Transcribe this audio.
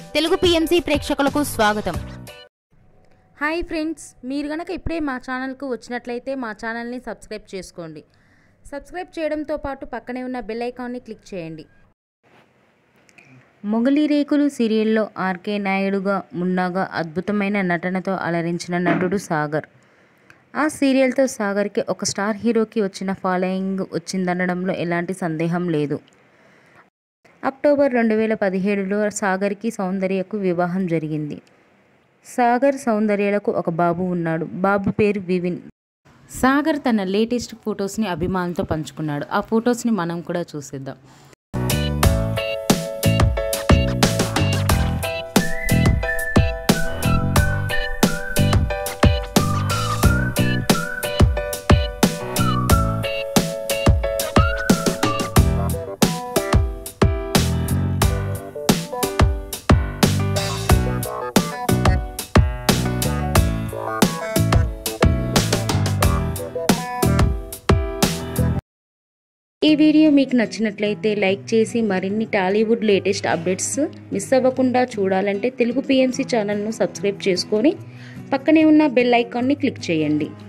Telugu PMC ప్రేక్షకులకు స్వాగతం hi friends మీరు గనక ఇప్పుడే మా ఛానల్కు వచ్చినట్లయితే మా ఛానల్ని సబ్స్క్రైబ్ చేసుకోండి సబ్స్క్రైబ్ చేయడంతో పాటు పక్కనే ఉన్న బెల్ ఐకాన్ని క్లిక్ చేయండి మొగలి రేకులు సీరియల్లో ఆర్కే నాయుడుగా మున్నాగా అద్భుతమైన నటనతో అలరించిన నటుడు సాగర్ ఆ సీరియల్తో సాగర్కి ఒక స్టార్ హీరోకి వచ్చిన ఫాలోయింగ్ వచ్చిందనడంలో ఎలాంటి సందేహం లేదు అక్టోబర్ రెండు వేల పదిహేడులో సాగర్కి సౌందర్యకు వివాహం జరిగింది సాగర్ సౌందర్యలకు ఒక బాబు ఉన్నాడు బాబు పేరు వివిన్ సాగర్ తన లేటెస్ట్ ఫొటోస్ని అభిమానులతో పంచుకున్నాడు ఆ ఫొటోస్ని మనం కూడా చూసేద్దాం ఈ వీడియో మీకు నచ్చినట్లయితే లైక్ చేసి మరిన్ని టాలీవుడ్ లేటెస్ట్ అప్డేట్స్ మిస్ అవ్వకుండా చూడాలంటే తెలుగు పిఎంసి ఛానల్ను సబ్స్క్రైబ్ చేసుకొని పక్కనే ఉన్న బెల్ ఐకాన్ని క్లిక్ చేయండి